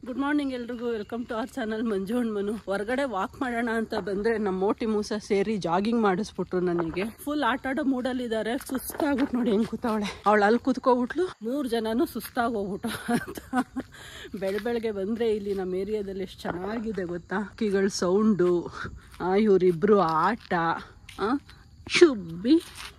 Good morning ಎಲ್ರಿಗೂ welcome to our channel ಮಂಜುಣ್ ಮನು ಹೊರಗಡೆ ವಾಕ್ ಮಾಡೋಣ ಅಂತ ಬಂದ್ರೆ ನಮ್ಮ ಮೋಟಿ ಮೂಸ ಸೇರಿ ಜಾಗಿಂಗ್ ಮಾಡಿಸ್ಬಿಟ್ರು ನನಗೆ ಫುಲ್ ಆಟ ಆಡೋ ಮೂಡಲ್ಲಿ ಇದಾರೆ ಸುಸ್ತಾಗ್ಬಿಟ್ಟು ನೋಡಿ ಹೆಂಗ್ ಕೂತವಳೆ ಅವಳು ಅಲ್ಲಿ ಕೂತ್ಕೊಬಿಟ್ಲು ಮೂರ್ ಜನನು ಸುಸ್ತಾಗಿ ಹೋಗ್ಬಿಟ್ಟು ಅಂತ ಬೆಳ ಬೆಳಗ್ಗೆ ಬಂದ್ರೆ ಇಲ್ಲಿ ನಮ್ಮ ಏರಿಯಾದಲ್ಲಿ ಎಷ್ಟು ಚೆನ್ನಾಗಿದೆ ಗೊತ್ತಾ ಕಿಗಳ ಸೌಂಡು ಇವರಿಬ್ರು ಆಟ ಆ, ಶುಬ್ಬಿ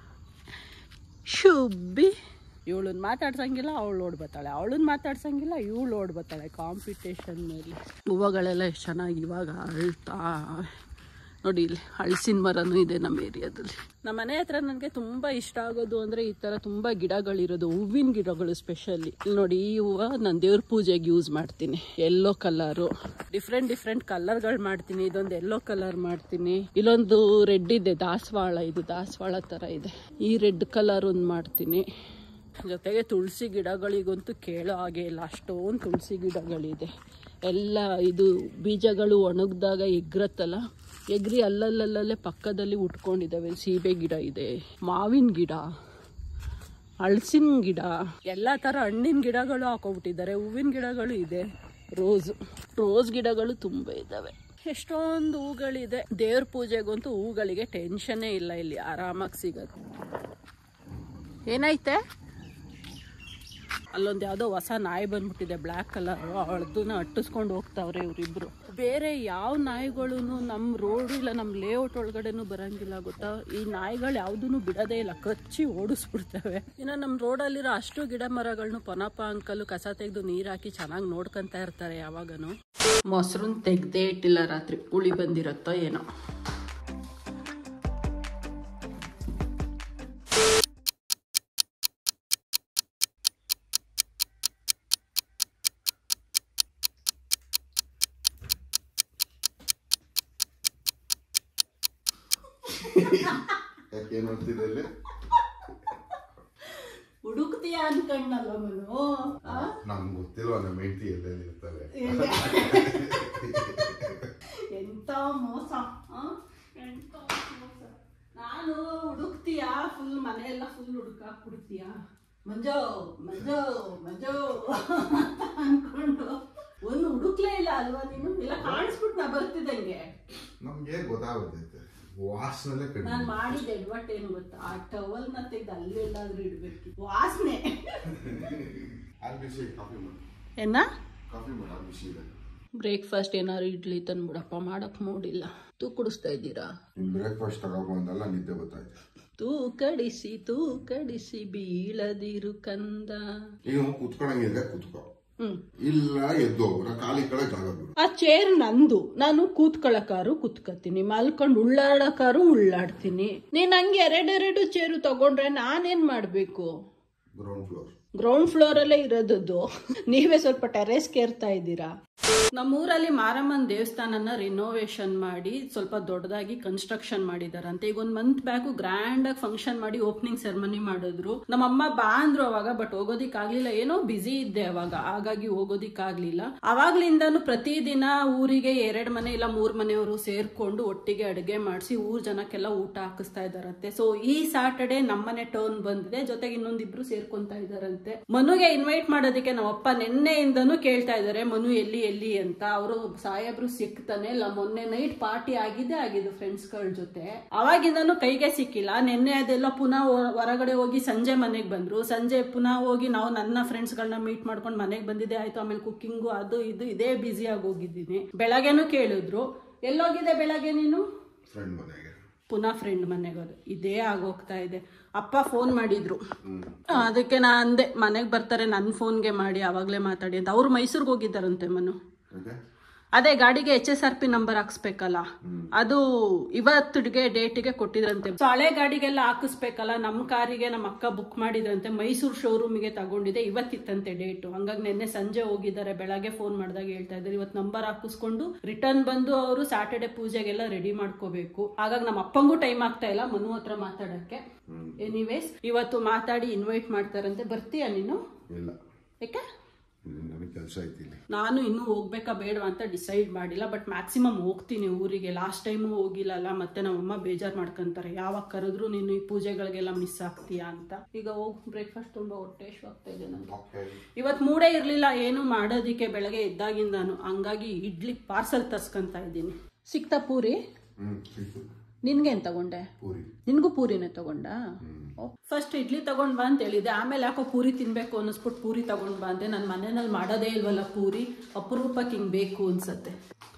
ಶುಬ್ಬಿ ಇವಳನ್ನ ಮಾತಾಡ್ಸಂಗಿಲ್ಲ ಅವಳು ಓಡ್ ಬರ್ತಾಳೆ ಅವಳನ್ನ ಮಾತಾಡ್ಸಂಗಿಲ್ಲ ಇವಳು ಓಡ್ ಬರ್ತಾಳೆ ಕಾಂಪಿಟೇಷನ್ ಮೇಲೆ ಹೂವುಗಳೆಲ್ಲ ಎಷ್ಟು ಚೆನ್ನಾಗಿ ಇವಾಗ ಅಳ್ತಾ ನೋಡಿ ಇಲ್ಲಿ ಹಳಸಿನ ಮರನೂ ಇದೆ ನಮ್ಮ ಏರಿಯಾದಲ್ಲಿ ನಮ್ಮ ಮನೆ ಹತ್ರ ನನಗೆ ತುಂಬ ಇಷ್ಟ ಆಗೋದು ಅಂದರೆ ಈ ಥರ ತುಂಬ ಗಿಡಗಳಿರೋದು ಹೂವಿನ ಗಿಡಗಳು ಸ್ಪೆಷಲಿ ಇಲ್ಲಿ ನೋಡಿ ಈ ಹೂವು ನಾನು ದೇವ್ರ ಪೂಜೆಗೆ ಯೂಸ್ ಮಾಡ್ತೀನಿ ಎಲ್ಲೋ ಕಲರು ಡಿಫ್ರೆಂಟ್ ಡಿಫ್ರೆಂಟ್ ಕಲರ್ಗಳು ಮಾಡ್ತೀನಿ ಇದೊಂದು ಎಲ್ಲೋ ಕಲರ್ ಮಾಡ್ತೀನಿ ಇಲ್ಲೊಂದು ರೆಡ್ ಇದೆ ದಾಸವಾಳ ಇದು ದಾಸವಾಳ ಥರ ಇದೆ ಈ ರೆಡ್ ಕಲರ್ ಒಂದು ಮಾಡ್ತೀನಿ ಜೊತೆಗೆ ತುಳಸಿ ಗಿಡಗಳಿಗಂತೂ ಕೇಳೋ ಹಾಗೆ ಇಲ್ಲ ಅಷ್ಟೊಂದು ತುಳಸಿ ಗಿಡಗಳಿದೆ ಎಲ್ಲ ಇದು ಬೀಜಗಳು ಒಣಗಿದಾಗ ಎಗ್ರತ್ತಲ್ಲ ಎಗ್ರಿ ಅಲ್ಲಲ್ಲಲ್ಲೇ ಪಕ್ಕದಲ್ಲಿ ಉಟ್ಕೊಂಡಿದ್ದಾವೆ ಸೀಬೆ ಗಿಡ ಇದೆ ಮಾವಿನ ಗಿಡ ಹಳಸಿನ ಗಿಡ ಎಲ್ಲ ಥರ ಹಣ್ಣಿನ ಗಿಡಗಳು ಹಾಕೊಂಡ್ಬಿಟ್ಟಿದ್ದಾರೆ ಹೂವಿನ ಗಿಡಗಳು ಇದೆ ರೋಸ್ ರೋಸ್ ಗಿಡಗಳು ತುಂಬ ಇದ್ದಾವೆ ಎಷ್ಟೊಂದು ಹೂಗಳಿದೆ ದೇವ್ರ ಪೂಜೆಗಂತೂ ಹೂಗಳಿಗೆ ಟೆನ್ಷನ್ನೇ ಇಲ್ಲ ಇಲ್ಲಿ ಆರಾಮಾಗಿ ಸಿಗತ್ತೆ ಏನಾಯ್ತೆ ಅಲ್ಲೊಂದು ಯಾವುದೋ ಹೊಸ ನಾಯಿ ಬಂದ್ಬಿಟ್ಟಿದೆ ಬ್ಲ್ಯಾಕ್ ಕಲರ್ ಅವಳದನ್ನ ಅಟ್ಟಿಸ್ಕೊಂಡು ಹೋಗ್ತಾವ್ರೆ ಇವರಿಬ್ರು ಬೇರೆ ಯಾವ ನಾಯಿಗಳು ನಮ್ಮ ರೋಡ್ ಇಲ್ಲ ನಮ್ಮ ಲೇಔಟ್ ಒಳಗಡೆನೂ ಬರಂಗಿಲ್ಲ ಗೊತ್ತಾ ಈ ನಾಯಿಗಳು ಯಾವುದೂ ಬಿಡೋದೇ ಇಲ್ಲ ಕಚ್ಚಿ ಓಡಿಸ್ಬಿಡ್ತವೆ ಇನ್ನು ನಮ್ಮ ರೋಡಲ್ಲಿರೋ ಅಷ್ಟು ಗಿಡ ಮರಗಳನ್ನು ಪೊನಪ್ಪ ಅಂಕಲು ಕಸ ತೆಗೆದು ನೀರು ಹಾಕಿ ಚೆನ್ನಾಗಿ ನೋಡ್ಕೊಂತ ಇರ್ತಾರೆ ಯಾವಾಗನು ಮೊಸರನ್ನ ತೆಗ್ದೇ ಇಟ್ಟಿಲ್ಲ ರಾತ್ರಿ ಹುಳಿ ಬಂದಿರತ್ತೋ ಏನೋ ಯಾಕೆ ನೋಡ್ತಿದ್ದೆ ಇಲ್ಲಿ ಹುಡುಕ್ತೀಯ ಅನ್ಕಂಡಲ್ಲ ಮನು ಆ? ನಮ್ಗೆ ಗೊತ್ತಿಲ್ವ ನಮ್ಮ ಹೆಂಡತಿ ಎಲ್ಲೆಲ್ಲಿ ಇರ್ತಾರೆ ಎಂತ ಮೋಸ ಆ? ಎಂತ ಮೋಸ ನಾನು ಹುಡುಕ್ತೀಯ ಫುಲ್ ಮನೆಯೆಲ್ಲ ಫುಲ್ ಹುಡುಕಾಕ್ ಬಿಡ್ತೀಯ ಮಂಜೋ ಮಂಜೋ ಮಂಜೋ ಅಂತ ಅನ್ಕೊಂಡು ಒಂದು ಹುಡುಕ್ಲೇ ಇಲ್ಲ ಅಲ್ವಾ ನೀನು ಇಲ್ಲ ಕಾಣಿಸ್ಬಿಟ್ಟು ನಾ ಬರ್ತಿದ್ದಂಗೆ ನಮ್ಗೆ ಗೊತ್ತಾಗುತ್ತೆ ವಾಸನಲ್ಲೇ ನಾನು ಕಡಿಮೆ ಮಾಡಿದ ಎಡ್ವಟ್ ಏನು ಗೊತ್ತಾ ಆ ಟವಲ್ನ ತೆಗೆದು ಅಲ್ಲೆಲ್ಲಾದ್ರೂ ಇಡ್ಬೇಕು ವಾಸನೆ ಅಲ್ಲಿ ಬಿಸಿ ಕಾಫಿ ಮಾಡಿ ಏನ ಕಾಫಿ ಮಾಡಿ ಅಲ್ಲಿ ಬಿಸಿ ಇದೆ ಬ್ರೇಕ್ಫಾಸ್ಟ್ ಏನಾದ್ರು ಇಡ್ಲಿ ತಂದ್ಬಿಡಪ್ಪ ಮಾಡಕ್ ಮೂಡಿಲ್ಲ ತೂ ಕುಡಿಸ್ತಾ ಇದ್ದೀರಾ ನಿಮ್ ಬ್ರೇಕ್ಫಾಸ್ಟ್ ತಗೊಂಬಂದಲ್ಲ ನಿದ್ದೆ ಗೊತ್ತಾಯ್ತು ತೂ ಕಡಿಸಿ ತೂ ಕಡಿಸಿ ಬೀಳದಿರು ಕಂದ ಈಗ ಕುತ್ಕೊಳಂಗಿದ್ರೆ ಕುತ್ಕೋ ಹ್ಮ್ ಇಲ್ಲ ಎದ್ದು ಹೋಗ್ರ ಖಾಲಿ ಕಡೆ ಜಾಗ ಬಿಡು ಆ ಚೇರ್ ನಂದು ನಾನು ಕೂತ್ಕೊಳ್ಳಕಾರು ಕೂತ್ಕತೀನಿ ಮಲ್ಕೊಂಡು ಉಳ್ಳಾಡಕಾರು ಉಳ್ಳಾಡ್ತೀನಿ ನೀನ್ ಹಂಗೆ ಎರಡೆರಡು ಚೇರು ತಗೊಂಡ್ರೆ ನಾನೇನ್ ಮಾಡ್ಬೇಕು ಗ್ರೌಂಡ್ ಫ್ಲೋರ್ ಗ್ರೌಂಡ್ ಫ್ಲೋರ್ ಅಲ್ಲೇ ಇರೋದದ್ದು ನೀವೇ ಸ್ವಲ್ಪ ಟೆರೇಸ್ ಕೇರ್ತಾ ಇದ್ದೀರಾ ನಮ್ಮೂರಲ್ಲಿ ಮಾರಮ್ಮನ ದೇವಸ್ಥಾನನ ರಿನೋವೇಷನ್ ಮಾಡಿ ಸ್ವಲ್ಪ ದೊಡ್ಡದಾಗಿ ಕನ್ಸ್ಟ್ರಕ್ಷನ್ ಮಾಡಿದಾರಂತೆ ಈಗ ಒಂದ್ ಮಂತ್ ಬ್ಯಾಕು ಗ್ರ್ಯಾಂಡ್ ಆಗಿ ಫಂಕ್ಷನ್ ಮಾಡಿ ಓಪನಿಂಗ್ ಸೆರೆಮನಿ ಮಾಡಿದ್ರು ನಮ್ಮಮ್ಮ ಬಾ ಅಂದ್ರು ಅವಾಗ ಬಟ್ ಹೋಗೋದಿಕ್ಕಾಗ್ಲಿಲ್ಲ ಏನೋ ಬಿಸಿ ಇದ್ದೆ ಅವಾಗ ಹಾಗಾಗಿ ಹೋಗೋದಿಕ್ಕಾಗ್ಲಿಲ್ಲ ಅವಾಗ್ಲಿಂದಾನು ಪ್ರತಿದಿನ ಊರಿಗೆ ಎರಡ್ ಮನೆ ಇಲ್ಲ ಮೂರ್ ಮನೆಯವರು ಸೇರ್ಕೊಂಡು ಒಟ್ಟಿಗೆ ಅಡುಗೆ ಮಾಡಿಸಿ ಊರ್ ಜನಕ್ಕೆಲ್ಲ ಊಟ ಹಾಕಿಸ್ತಾ ಇದಾರಂತೆ ಸೊ ಈ ಸಾಟರ್ಡೆ ನಮ್ಮನೆ ಟರ್ನ್ ಬಂದಿದೆ ಜೊತೆಗೆ ಇನ್ನೊಂದಿಬ್ರು ಸೇರ್ಕೊಂತಾ ಇದಾರಂತೆ ಮನುಗೆ ಇನ್ವೈಟ್ ಮಾಡೋದಕ್ಕೆ ನಮ್ಮಪ್ಪ ನಿನ್ನೆಯಿಂದನೂ ಕೇಳ್ತಾ ಇದಾರೆ ಮನು ಎಲ್ಲಿ ಎಲ್ಲಿ ಅಂತ ಅವರು ಸಾಹೇಬ್ರು ಸಿಕ್ತಾನೆ ಇಲ್ಲ ಮೊನ್ನೆ ನೈಟ್ ಪಾರ್ಟಿ ಆಗಿದೆ ಆಗಿದ್ದು ಫ್ರೆಂಡ್ಸ್ ಗಳ ಜೊತೆ ಅವಾಗಿಂದನೂ ಕೈಗೆ ಸಿಕ್ಕಿಲ್ಲ ನಿನ್ನೆ ಅದೆಲ್ಲ ಪುನಃ ಹೊ- ಹೊರಗಡೆ ಹೋಗಿ ಸಂಜೆ ಮನೆಗೆ ಬಂದ್ರು ಸಂಜೆ ಪುನಃ ಹೋಗಿ ನಾವು ನನ್ನ ಫ್ರೆಂಡ್ಸ್ ಗಳನ್ನ ಮೀಟ್ ಮಾಡ್ಕೊಂಡು ಮನೆಗೆ ಬಂದಿದ್ದೆ ಆಯ್ತು ಆಮೇಲೆ ಕುಕ್ಕಿಂಗು ಅದು ಇದು ಇದೇ ಬ್ಯುಸಿ ಆಗಿ ಹೋಗಿದ್ದೀನಿ ಬೆಳಗ್ಗೆನೂ ಕೇಳಿದ್ರು ಎಲ್ಲೋಗಿದೆ ಬೆಳಗ್ಗೆ ನೀನು ಫ್ರೆಂಡ್ ಮನೆಗೆ ಪುನಃ ಫ್ರೆಂಡ್ ಮನೆಗೆ ಹೋದೆ ಇದೇ ಆಗೋಗ್ತಾ ಇದೆ ಅಪ್ಪ ಫೋನ್ ಮಾಡಿದ್ರು ಆ, ಅದಕ್ಕೆ ನಾ ಅಂದೆ ಮನೆಗೆ ಬರ್ತಾರೆ ನನ್ನ ಫೋನ್ಗೆ ಮಾಡಿ ಅವಾಗಲೇ ಮಾತಾಡಿ ಅಂತ ಅವ್ರು ಮೈಸೂರಿಗೆ ಹೋಗಿದ್ದಾರಂತೆ ಮನು ಓಕೆ ಅದೇ ಗಾಡಿಗೆ H S R P number ಹಾಕ್ಸ್ಬೇಕಲ್ಲ ಅದು ಇವತ್ತಿಗೆ ಡೇಟಿಗೆ ಕೊಟ್ಟಿದ್ರಂತೆ ಸೊ ಹಳೆ ಗಾಡಿಗೆಲ್ಲ ಹಾಕಿಸ್ಬೇಕಲ್ಲ ನಮ್ಮ ಕಾರಿಗೆ ನಮ್ಮ ಅಕ್ಕ ಬುಕ್ ಮಾಡಿದ್ರಂತೆ ಮೈಸೂರು ಶೋರೂಮಿಗೆ ತಗೊಂಡಿದೆ ಇವತ್ತಿತ್ತಂತೆ ಡೇಟ್ ಹಂಗಾಗಿ ನಿನ್ನೆ ಸಂಜೆ ಹೋಗಿದ್ದಾರೆ ಬೆಳಗ್ಗೆ ಫೋನ್ ಮಾಡಿದಾಗ ಹೇಳ್ತಾ ಇದ್ದಾರೆ ಇವತ್ತು ನಂಬರ್ ಹಾಕಿಸ್ಕೊಂಡು ರಿಟರ್ನ್ ಬಂದು ಅವರು ಸ್ಯಾಟರ್ಡೆ ಪೂಜೆಗೆಲ್ಲ ರೆಡಿ ಮಾಡ್ಕೋಬೇಕು ಹಾಗಾಗಿ ನಮ್ಮ ಅಪ್ಪಂಗೂ ಟೈಮ್ ಆಗ್ತಾ ಇಲ್ಲ ಮನು ಹತ್ರ ಮಾತಾಡಕ್ಕೆ ಎನಿವೇಸ್ ಇವತ್ತು ಮಾತಾಡಿ ಇನ್ವೈಟ್ ಮಾಡ್ತಾರಂತೆ ಬರ್ತೀಯಾ ನೀನು ಇಲ್ಲ ಯಾಕೆ ನನಗೆ ಕೆಲಸ ಐತಿ ಇಲ್ಲಿ ನಾನು ಇನ್ನೂ ಹೋಗ್ಬೇಕಾ ಬೇಡವಾ ಅಂತ ಡಿಸೈಡ್ ಮಾಡಿಲ್ಲ ಬಟ್ ಮ್ಯಾಕ್ಸಿಮಮ್ ಹೋಗ್ತೀನಿ ಊರಿಗೆ ಲಾಸ್ಟ್ ಟೈಮು ಹೋಗಿಲ್ಲಲ್ಲ ಮತ್ತೆ ನಮ್ಮಮ್ಮ ಬೇಜಾರು ಮಾಡ್ಕೊಂತಾರೆ ಯಾವಾಗ ಕರೆದ್ರು ನೀನು ಈ ಪೂಜೆಗಳಿಗೆಲ್ಲ ಮಿಸ್ ಆಗ್ತೀಯಾ ಅಂತ ಈಗ ಹೋಗಿ ಬ್ರೇಕ್ಫಾಸ್ಟ್ ತುಂಬ ಹೊಟ್ಟೆ ಆಗ್ತಾ ಇದೆ ನನಗೆ ಇವತ್ತು ಮೂಡೇ ಇರಲಿಲ್ಲ ಏನು ಮಾಡೋದಕ್ಕೆ ಬೆಳಗ್ಗೆ ಎದ್ದಾಗಿಂದಾನು ಹಂಗಾಗಿ ಇಡ್ಲಿ ಪಾರ್ಸಲ್ ತರ್ಸ್ಕೊಂತ ಇದ್ದೀನಿ ಸಿಕ್ತಾ ಪೂರಿ ಹ್ಞೂ ಸಿಕ್ತು ನಿನ್ಗೇನು ತಗೊಂಡೆ ಪೂರಿ ನಿನಗೂ ಪೂರಿನೇ ತಗೊಂಡ ಫಸ್ಟ್ ಇಡ್ಲಿ ತಗೊಂಡ್ ಬಾ ಅಂತ ಹೇಳಿದೆ ಆಮೇಲೆ ಯಾಕೋ ಪೂರಿ ತಿನ್ಬೇಕು ಅನ್ನಿಸ್ಬಿಟ್ಟು ಪೂರಿ ತಗೊಂಡ್ ಬಾ ಅಂದೆ ನನ್ನ ಮನೆಯಲ್ಲಿ ಮಾಡೋದೇ ಇಲ್ವಲ್ಲ ಪೂರಿ ಅಪರೂಪಕ್ಕೆ ಹಿಂಗೆ ಬೇಕು ಅನ್ಸತ್ತೆ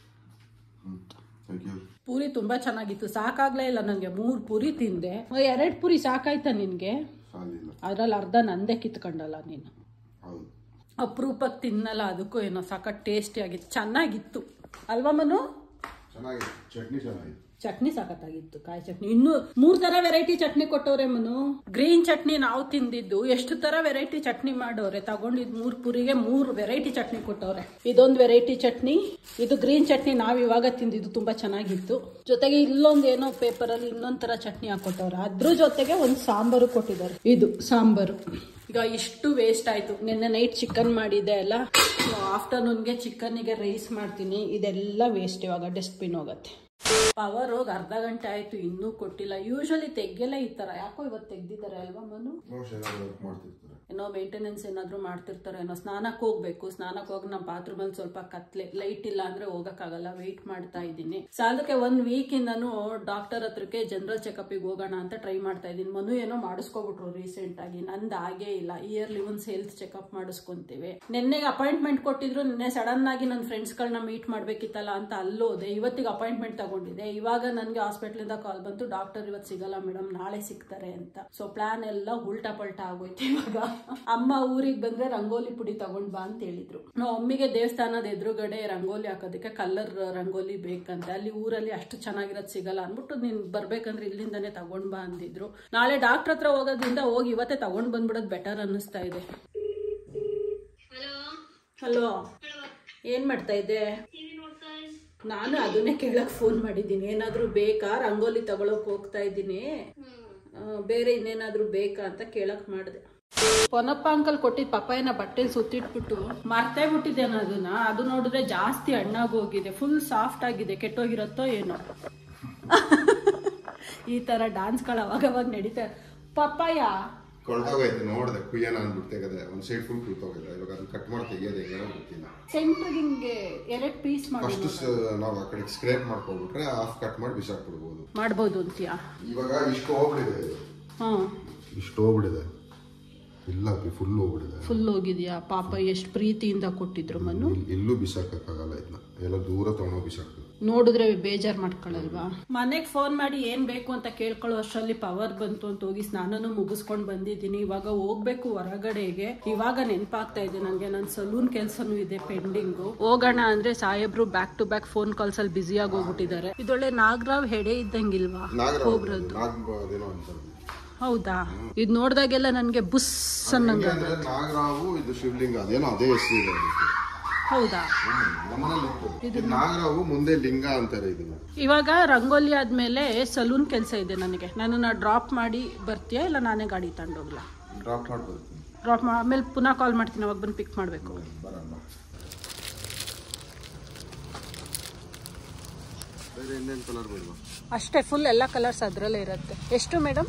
ಹ್ಞೂ ಥ್ಯಾಂಕ್ ಯು ಪೂರಿ ತುಂಬಾ ಚೆನ್ನಾಗಿತ್ತು ಸಾಕಾಗ್ಲೇ ಇಲ್ಲ ನನಗೆ ಮೂರು ಪೂರಿ ತಿಂದೆ ಎರಡು ಪೂರಿ ಸಾಕಾಯ್ತಾ ನಿನಗೆ ಸಾಲಿಲ್ಲ ಅದ್ರಲ್ಲಿ ಅರ್ಧ ನಂದೇ ಕಿತ್ಕೊಂಡಲ್ಲ ನೀನು ಹೌದು ಅಪರೂಪಕ್ಕೆ ತಿನ್ನಲ್ಲ ಅದಕ್ಕೂ ಏನೋ ಸಾಕಾಗಿ ಟೇಸ್ಟಿ ಆಗಿತ್ತು ಚೆನ್ನಾಗಿತ್ತು ಅಲ್ವಾ ಮನು ಚೆನ್ನಾಗಿದೆ ಚಟ್ನಿ ಚೆನ್ನಾಗಿದೆ ಚಟ್ನಿ ಸಖತ್ತಾಗಿತ್ತು ಕಾಯಿ ಚಟ್ನಿ ಇನ್ನು ಮೂರ್ ತರ ವೆರೈಟಿ ಚಟ್ನಿ ಕೊಟ್ಟವ್ರೆ ಮನು ಗ್ರೀನ್ ಚಟ್ನಿ ನಾವು ತಿಂದಿದ್ದು ಎಷ್ಟು ತರ ವೆರೈಟಿ ಚಟ್ನಿ ಮಾಡೋರೆ ತಗೊಂಡಿದ್ ಮೂರ್ ಪುರಿಗೆ ಮೂರ್ ವೆರೈಟಿ ಚಟ್ನಿ ಕೊಟ್ಟವ್ರೆ ಇದೊಂದು ವೆರೈಟಿ ಚಟ್ನಿ ಇದು ಗ್ರೀನ್ ಚಟ್ನಿ ನಾವ್ ಇವಾಗ ತಿಂದಿದ್ದು ತುಂಬಾ ಚೆನ್ನಾಗಿತ್ತು ಜೊತೆಗೆ ಇಲ್ಲೊಂದ್ ಏನೋ ಪೇಪರ್ ಅಲ್ಲಿ ಇನ್ನೊಂದ್ ತರ ಚಟ್ನಿ ಹಾಕೊಟ್ಟವ್ರೆ ಅದ್ರ ಜೊತೆಗೆ ಒಂದ್ ಸಾಂಬಾರು ಕೊಟ್ಟಿದ್ದಾರೆ ಇದು ಸಾಂಬಾರು ಈಗ ಇಷ್ಟು ವೇಸ್ಟ್ ಆಯ್ತು ನಿನ್ನೆ ನೈಟ್ ಚಿಕನ್ ಮಾಡಿದ್ದೆ ಅಲ್ಲ ಆಫ್ಟರ್ನೂನ್ಗೆ ಚಿಕನ್ನಿಗೆ ರೈಸ್ ಮಾಡ್ತೀನಿ ಇದೆಲ್ಲ ವೇಸ್ಟ್ ಇವಾಗ ಡಸ್ಟ್ಬಿನ್ ಹೋಗತ್ತೆ ಪವರ್ ಹೋಗಿ ಅರ್ಧ ಗಂಟೆ ಆಯ್ತು ಇನ್ನೂ ಕೊಟ್ಟಿಲ್ಲ ಯೂಶಲಿ ತೆಗ್ಗೆಲ್ಲ ಈ ತರ ಯಾಕೋ ಇವತ್ತು ತೆಗ್ದಿದ್ದಾರೆ ಅಲ್ವಾ ಮನು ಬಹುಶಃ ಏನಾದ್ರು ವರ್ಕ್ ಮಾಡ್ತಿರ್ತಾರೆ ಏನೋ ಮೇಂಟೆನೆನ್ಸ್ ಏನಾದ್ರು ಮಾಡ್ತಿರ್ತಾರೆ ಏನೋ ಸ್ನಾನಕ್ಕೆ ಹೋಗ್ಬೇಕು ಸ್ನಾನಕ್ಕೆ ಹೋಗಿ ನಮ್ಮ ಬಾತ್ರೂಮಲ್ಲಿ ಸ್ವಲ್ಪ ಕತ್ಲೆ ಲೈಟ್ ಇಲ್ಲ ಅಂದ್ರೆ ಹೋಗಕ್ಕಾಗಲ್ಲ ವೆಯ್ಟ್ ಮಾಡ್ತಾ ಇದ್ದೀನಿ ಸಾಲಕ್ಕೆ ಒಂದ್ ವೀಕ್ ಇಂದನು ಡಾಕ್ಟರ್ ಹತ್ರಕ್ಕೆ ಜನರಲ್ ಚೆಕಪ್ಗೆ ಹೋಗೋಣ ಅಂತ ಟ್ರೈ ಮಾಡ್ತಾ ಇದ್ದೀನಿ ಮನು ಏನೋ ಮಾಡಿಸ್ಕೊಬಿಟ್ರು ರೀಸೆಂಟ್ ಆಗಿ ನಂದು ಆಗೇ ಇಲ್ಲ ಇಯರ್ಲಿ ಒಂದ್ಸ್ ಹೆಲ್ತ್ ಚೆಕಪ್ ಮಾಡಿಸ್ಕೊಂತೀವಿ ನಿನ್ನೆಗೆ ಅಪಾಯಿಂಟ್ಮೆಂಟ್ ಕೊಟ್ಟಿದ್ರು ನಿನ್ನೆ ಸಡನ್ ಆಗಿ ನನ್ನ ಫ್ರೆಂಡ್ಸ್ಗಳನ್ನ ಮೀಟ್ ಮಾಡ್ಬೇಕಿತ್ತಲ್ಲ ಅಂತ ಅಲ್ಲೋದೆ ಇವತ್ತಿಗೆ ಅಪಾಯಿಂಟ್ಮೆಂಟ್ ತಗೊಂಡಿದ್ದೆ ಇವಾಗ ನನಗೆ ಹಾಸ್ಪಿಟ್ಲಿಂದ ಕಾಲ್ ಬಂತು ಡಾಕ್ಟರ್ ಇವತ್ತು ಸಿಗಲ್ಲ ಮೇಡಮ್ ನಾಳೆ ಸಿಗ್ತಾರೆ ಅಂತ ಸೊ ಪ್ಲಾನ್ ಎಲ್ಲ ಉಲ್ಟಾ ಪಲ್ಟಾ ಆಗೋಯ್ತು ಇವಾಗ ಅಮ್ಮ ಊರಿಗೆ ಬಂದ್ರೆ ರಂಗೋಲಿ ಪುಡಿ ತಗೊಂಡ್ ಬಾ ಅಂತ ಹೇಳಿದ್ರು ನಾವು ಒಮ್ಮಿಗೆ ದೇವಸ್ಥಾನದ ಎದುರುಗಡೆ ರಂಗೋಲಿ ಹಾಕೋದಕ್ಕೆ ಕಲರ್ ರಂಗೋಲಿ ಬೇಕಂತೆ ಅಲ್ಲಿ ಊರಲ್ಲಿ ಅಷ್ಟು ಚೆನ್ನಾಗಿರೋದು ಸಿಗಲ್ಲ ಅಂದ್ಬಿಟ್ಟು ನೀನ್ ಬರ್ಬೇಕಂದ್ರೆ ಇಲ್ಲಿಂದಾನೆ ತಗೊಂಡ್ ಬಾ ಅಂದಿದ್ರು ನಾಳೆ ಡಾಕ್ಟರ್ ಹತ್ರ ಹೋಗೋದ್ರಿಂದ ಹೋಗಿ ಇವತ್ತೇ ತಗೊಂಡ್ ಬಂದ್ಬಿಡೋದು ಬೆಟರ್ ಅನ್ನಿಸ್ತಾ ಇದೆ ಹಲೋ ಏನ್ ಮಾಡ್ತಾ ಇದ್ದೆ ನಾನು ಅದನ್ನೇ ಕೇಳಕ್ ಫೋನ್ ಮಾಡಿದ್ದೀನಿ ಏನಾದ್ರೂ ಬೇಕಾ ರಂಗೋಲಿ ತಗೊಳಕ್ ಹೋಗ್ತಾ ಇದ್ದೀನಿ ಆ, ಬೇರೆ ಇನ್ನೇನಾದ್ರೂ ಬೇಕಾ ಅಂತ ಕೇಳಕ್ ಮಾಡಿದೆ ಪೊನ್ನಪ್ಪ ಅಂಕಲ್ ಕೊಟ್ಟಿದ್ ಪಪ್ಪಾಯನ ಬಟ್ಟೆಲಿ ಸುತ್ತಿಟ್ಬಿಟ್ಟು ಮರ್ತೇ ಬಿಟ್ಟಿದ್ದೇನೆ ಅದನ್ನ ಅದು ನೋಡಿದ್ರೆ ಜಾಸ್ತಿ ಹಣ್ಣಾಗಿ ಹೋಗಿದೆ ಫುಲ್ ಸಾಫ್ಟ್ ಆಗಿದೆ ಕೆಟ್ಟೋಗಿರತ್ತೋ ಏನೋ ಈ ತರ ಡಾನ್ಸ್ಗಳು ಅವಾಗವಾಗ ನಡೀತಾ ಪಪ್ಪಾಯ ಕೊಳ್ತೋಗೈತೆ ನೋಡಿದೆ ಕುಯ್ಯನ ಅಂದ್ಬಿಟ್ಟು ತೆಗೆದೆ ಒಂದು ಸೈಡ್ ಫುಲ್ ಕುಳ್ತೋಗಿದೆ ಇವಾಗ ಅದನ್ನ ಕಟ್ ಮಾಡಿ ತೆಗಿಯೋದು ಹೆಂಗೋ ಗೊತ್ತಿಲ್ಲ ಸೆಂಟ್ರಿಗೆ ಹಿಂಗೆ ಎರಡು ಪೀಸ್ ಮಾಡಿ ಫಸ್ಟ್ ನಾವು ಆ ಕಡೆ ಸ್ಕ್ರೇಪ್ ಮಾಡ್ಕೊಂಡ್ಬಿಟ್ರೆ ಹಾಫ್ ಕಟ್ ಮಾಡಿ ಬಿಸಾಕ್ಬಿಡ್ಬೋದು ಮಾಡ್ಬೋದು ಅಂತೀಯಾ ಇವಾಗ ಇಷ್ಟು ಹೋಗ್ಬಿಡಿದೆ ಇದು ಹ್ಮ್ ಇಷ್ಟು ಹೋಗ್ಬಿಡಿದೆ ಇಲ್ಲ ಫುಲ್ ಹೋಗ್ಬಿಡಿದೆ ಫುಲ್ ಹೋಗಿದ್ಯಾ ಪಾಪ ಎಷ್ಟು ಪ್ರೀತಿಯಿಂದ ಕೊಟ್ಟಿದ್ರು ಮನು ಇಲ್- ಎಲ್ಲೂ ಬಿಸಾಕಕ್ಕಾಗಲ್ಲ ಇದನ್ನ ಎಲ್ಲ ದೂರ ತಗೊಂಡೋಗಿ ಬಿಸಾಕ್ಬೇಕು ನೋಡಿದ್ರೆ ಬೇಜಾರ್ ಮಾಡ್ಕೊಳಲ್ವಾ ಮನೆಗೆ ಫೋನ್ ಮಾಡಿ ಏನ್ ಬೇಕು ಅಂತ ಕೇಳ್ಕೊಳ್ಳೋ ಅಷ್ಟರಲ್ಲಿ ಪವರ್ ಬಂತು ಅಂತ ಹೋಗಿ ಸ್ನಾನನು ಮುಗಿಸ್ಕೊಂಡು ಬಂದಿದ್ದೀನಿ ಇವಾಗ ಹೋಗ್ಬೇಕು ಹೊರಗಡೆಗೆ ಇವಾಗ ನೆನಪಾಗ್ತಾ ಇದೆ ನನಗೆ ನನ್ನ ಸಲೂನ್ ಕೆಲಸನೂ ಇದೆ ಪೆಂಡಿಂಗು ಹೋಗೋಣ ಅಂದ್ರೆ ಸಾಹೇಬ್ರು back to back phone calls ಅಲ್ಲಿ ಬ್ಯುಸಿಯಾಗಿ ಹೋಗ್ಬಿಟ್ಟಿದ್ದಾರೆ ಇದೊಳ್ಳೆ ನಾಗರಾವ್ ಹೆಡೆ ಇದ್ದಂಗಿಲ್ವಾ ನಾಗರಾವ್ ನಾಗ್ ಅದೇನೋ ಅಂತಾರೆ ಹೌದಾ ಇದು ನೋಡ್ದಾಗೆಲ್ಲ ನನಗೆ ಬುಸ್ ಅನ್ನಂಗ ಅಂದ್ರೆ ನಾಗರಾವು ಇದು ಶಿವಲಿಂಗ ಅದೇನೋ ಅದೇ ಹೆಸರು ಇದೆ ಅದಕ್ಕೆ. ಹೌದಾ ಹ್ಮ್, ನಮ್ಮನೇಲಿ ಇತ್ತು. ಇದು ನಾಗರಾವು ಮುಂದೆ ಲಿಂಗ ಅಂತಾರೆ ಇದನ್ನ ಇವಾಗ ರಂಗೋಲಿ ಆದ್ಮೇಲೆ ಸಲೂನ್ ಕೆಲಸ ಇದೆ ನನಗೆ ನನ್ನನ್ನು ಡ್ರಾಪ್ ಮಾಡಿ ಬರ್ತೀಯಾ ಇಲ್ಲ ನಾನೇ ಗಾಡಿ ತಗೊಂಡೋಗ್ಲಾ ಡ್ರಾಪ್ ಮಾಡ್ಕೊಳ್ತೀನಿ ಡ್ರಾಪ್ ಆಮೇಲೆ ಪುನಃ ಕಾಲ್ ಮಾಡ್ತೀನಿ ಅವಾಗ ಬಂದು ಪಿಕ್ ಮಾಡಬೇಕು ಬರಲ್ಲ ಬೇರೆ ಇನ್ನೇನು ಕಲರ್ ಬೇಡವಾ ಅಷ್ಟೇ ಫುಲ್ ಎಲ್ಲ ಕಲರ್ಸ್ ಅದರಲ್ಲೇ ಇರುತ್ತೆ ಎಷ್ಟು ಮೇಡಮ್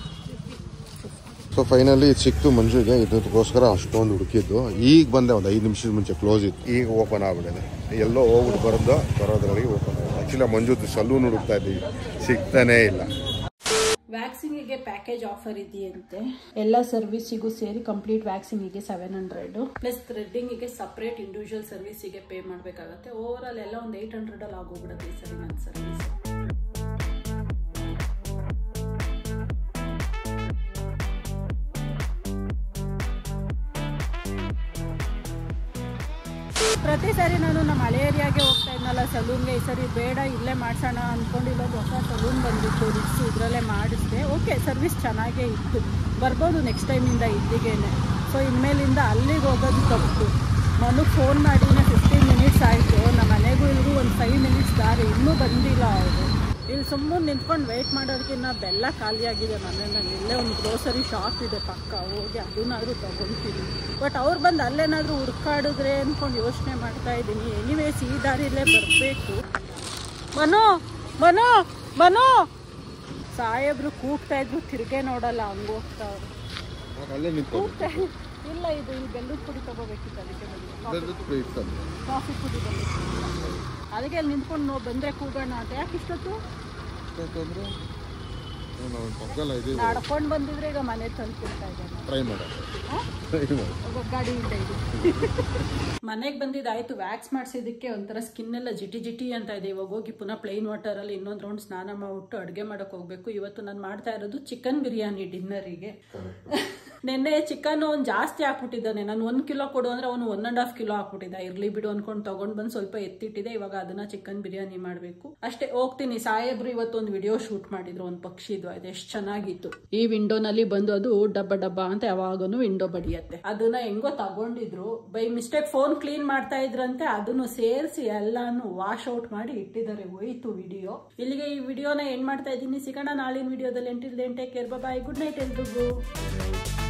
ಸೊ ಫೈನಲಿ ಇದು ಸಿಕ್ತು ಮಂಜುಗೆ ಇದಕ್ಕೋಸ್ಕರ ಅಷ್ಟೊಂದು ಹುಡುಕಿದ್ದು ಈಗ ಬಂದೆ ಒಂದು ಐದು ನಿಮಿಷದ ಮುಂಚೆ ಕ್ಲೋಸ್ ಇತ್ತು ಈಗ ಓಪನ್ ಆಗ್ಬಿಟ್ಟಿದೆ ಎಲ್ಲೋ ಹೋಗ್ಬಿಟ್ಟು ಬರೋದು ಬರೋದ್ರೊಳಗೆ ಓಪನ್ ಆಗಿದೆ ಆ್ಯಕ್ಚುಲಿ ಮಂಜು ಸಲೂನ್ ಹುಡುಕ್ತಾ ಇದ್ದೀವಿ ಸಿಗ್ತಾನೇ ಇಲ್ಲ ವ್ಯಾಕ್ಸಿಂಗಿಗೆ ಪ್ಯಾಕೇಜ್ ಆಫರ್ ಇದೆಯಂತೆ ಎಲ್ಲ ಸರ್ವಿಸಿಗೂ ಸೇರಿ ಕಂಪ್ಲೀಟ್ ವ್ಯಾಕ್ಸಿಂಗಿಗೆ ಸೆವೆನ್ ಹಂಡ್ರೆಡ್ ಪ್ಲಸ್ ಥ್ರೆಡ್ಡಿಂಗಿಗೆ ಸಪ್ರೇಟ್ ಇಂಡಿವಿಜುವಲ್ ಸರ್ವಿಸಿಗೆ ಪೇ ಮಾಡಬೇಕಾಗತ್ತೆ ಓವರ್ ಆಲ್ ಎಲ್ಲ ಒಂದು ಏಯ್ಟ್ ಹಂಡ್ರೆಡಲ್ಲಿ ಆಗೋಗ್ಬಿಡುತ್ತೆ ಈ ಸರಿ ನನ್ನ ಸರ್ವಿಸ್ ಪ್ರತಿ ಸಾರಿ ನಾನು ನಮ್ಮ ಹಳೆ ಏರಿಯಾಗೆ ಹೋಗ್ತಾ ಇದ್ನಲ್ಲ ಸಲೂನ್ಗೆ ಈ ಸರಿ ಬೇಡ ಇಲ್ಲೇ ಮಾಡ್ಸೋಣ ಅಂದ್ಕೊಂಡು ಇಲ್ಲೊಂದು ಹೊಸ ಸಲೂನ್ ಬಂದಿತ್ತು ರಿಕ್ಸ್ ಇದರಲ್ಲೇ ಮಾಡಿಸಿದೆ ಓಕೆ ಸರ್ವಿಸ್ ಚೆನ್ನಾಗೇ ಇತ್ತು ಬರ್ಬೋದು ನೆಕ್ಸ್ಟ್ ಟೈಮಿಂದ ಇಲ್ಲಿಗೇನೆ ಸೊ ಇನ್ಮೇಲಿಂದ ಅಲ್ಲಿಗೆ ಹೋಗೋದು ತಪ್ಪು ಮನು ಫೋನ್ ಮಾಡಿನೇ ಫಿಫ್ಟೀನ್ ಮಿನಿಟ್ಸ್ ಆಯಿತು ನಮ್ಮ ಮನೆಗೂ ಇಲ್ಲಿಗೂ ಒಂದು ಫೈವ್ ಮಿನಿಟ್ಸ್ ದಾರಿ ಇನ್ನೂ ಬಂದಿಲ್ಲ ಅವರು ಇಲ್ಲಿ ಸುಮ್ಮನೆ ನಿಂತ್ಕೊಂಡು ವೆಯ್ಟ್ ಮಾಡೋದಕ್ಕಿಂತ ಬೆಲ್ಲ ಖಾಲಿ ಆಗಿದೆ ಮನೆಯಲ್ಲಿ ಇಲ್ಲೇ ಒಂದು ಗ್ರೋಸರಿ ಶಾಪ್ ಇದೆ ಪಕ್ಕ ಹೋಗಿ ಅದನ್ನಾದ್ರೂ ತಗೊಳ್ತೀನಿ ಬಟ್ ಅವ್ರು ಬಂದು ಅಲ್ಲೇನಾದ್ರೂ ಹುಡ್ಕಾಡಿದ್ರೆ ಅಂದ್ಕೊಂಡು ಯೋಚನೆ ಮಾಡ್ತಾ ಇದ್ದೀನಿ ಎನಿವೇಸ್ ಈ ದಾರಿಲೇ ಬರಬೇಕು ಮನು ಮನು ಮನು ಸಾಹೇಬ್ರು ಕೂಗ್ತಾ ಇದ್ರು ತಿರ್ಗೆ ನೋಡಲ್ಲ ಹಂಗೆ ಹೋಗ್ತಾವ್ರು ಅಲ್ಲೇ ನಿಂತ್ಕೊಂಡು ಕೂಗ್ತಾ ಇಲ್ಲ ಇದು ಇಲ್ಲಿ ಬೆಲ್ಲದ ಪುಡಿ ತಗೋಬೇಕಿತ್ತು ಅದಕ್ಕೆ ಬಂದಿದ್ದು. ಇರ್ತದೆ ಕಾಫಿ ಪುಡಿ ಬಂದಿತ್ತು ಅದಕ್ಕೆ ಅಲ್ಲಿ ನಿಂತ್ಕೊಂಡು ನೋ ಬಂದರೆ ಕೂಗೋಣ ಅಂತ ಯಾಕೆ ಇಷ್ಟೊತ್ತು ಅಂದ್ರೆ ನಾವು ಪಕ್ಕಲ್ಲ ಇದೀವಿ ನಡ್ಕೊಂಡು ಬಂದಿದ್ರೆ ಈಗ ಮನೆ ತಲುಪಿರ್ತಾ ಇದ್ದೇನೆ ಟ್ರೈ ಮಾಡೋಣ ಹಾ? ಟ್ರೈ ಮಾಡೋಣ ಒಬ್ಬ ಗಾಡಿ ಇಲ್ಲ ಇದು ಮನೆಗೆ ಬಂದಿದ್ದಾಯ್ತು ವ್ಯಾಕ್ಸ್ ಮಾಡಿಸಿದ್ದಕ್ಕೆ ಒಂಥರ ಸ್ಕಿನ್ ಎಲ್ಲ ಜಿಟಿ ಜಿಟಿ ಅಂತ ಇದೆ ಇವಾಗ ಹೋಗಿ ಪುನಃ ಪ್ಲೈನ್ ವಾಟರಲ್ಲಿ ಇನ್ನೊಂದು ರೌಂಡ್ ಸ್ನಾನ ಮಾಡ್ಬಿಟ್ಟು ಅಡುಗೆ ಮಾಡಕ್ ಹೋಗ್ಬೇಕು ಇವತ್ತು ನಾನು ಮಾಡ್ತಾ ಇರೋದು ಚಿಕನ್ ಬಿರಿಯಾನಿ ಡಿನ್ನರಿಗೆ ನಿನ್ನೆ ಚಿಕನ್ ಒಂದು ಜಾಸ್ತಿ ಹಾಕ್ಬಿಟ್ಟಿದ್ದಾನೆ ನಾನು ಒಂದು ಕಿಲೋ ಕೊಡು ಅಂದ್ರೆ ಅವನು ಒನ್ ಅಂಡ್ ಹಾಫ್ ಕಿಲೋ ಹಾಕ್ಬಿಟ್ಟಿದ್ದ ಇರ್ಲಿ ಬಿಡು ಅನ್ಕೊಂಡು ತಗೊಂಡ್ ಬಂದು ಸ್ವಲ್ಪ ಎತ್ತಿಟ್ಟಿದೆ ಇವಾಗ ಅದನ್ನ ಚಿಕನ್ ಬಿರಿಯಾನಿ ಮಾಡಬೇಕು ಅಷ್ಟೇ ಹೋಗ್ತೀನಿ ಸಾಹೇಬ್ರು ಇವತ್ತೊಂದು ವಿಡಿಯೋ ಶೂಟ್ ಮಾಡಿದ್ರು ಒಂದು ಪಕ್ಷಿದು ಅದು ಎಷ್ಟು ಚೆನ್ನಾಗಿತ್ತು ಈ ವಿಂಡೋನಲ್ಲಿ ಬಂದು ಅದು ಡಬ್ಬ ಡಬ್ಬ ಅಂತ ಯಾವಾಗನು ವಿಂಡೋ ಬಡಿಯತ್ತೆ ಅದನ್ನ ಹೆಂಗೋ ತಗೊಂಡಿದ್ರು ಬೈ ಮಿಸ್ಟೇಕ್ ಫೋನ್ ಕ್ಲೀನ್ ಮಾಡ್ತಾ ಇದ್ರಂತೆ ಅದನ್ನು ಸೇರಿಸಿ ಎಲ್ಲಾನು ವಾಶ್ ಔಟ್ ಮಾಡಿ ಇಟ್ಟಿದ್ದಾರೆ ಹೋಯ್ತು ವಿಡಿಯೋ ಇಲ್ಲಿಗೆ ಈ ವಿಡಿಯೋನ ಏನ್ ಮಾಡ್ತಾ ಇದ್ದೀನಿ ಸಿಗೋಣ ನಾಳಿನ ವಿಡಿಯೋದಲ್ಲಿ ಎಂಟಿಲ್ದೆ take care bye good night ಎಲ್ರಿಗೂ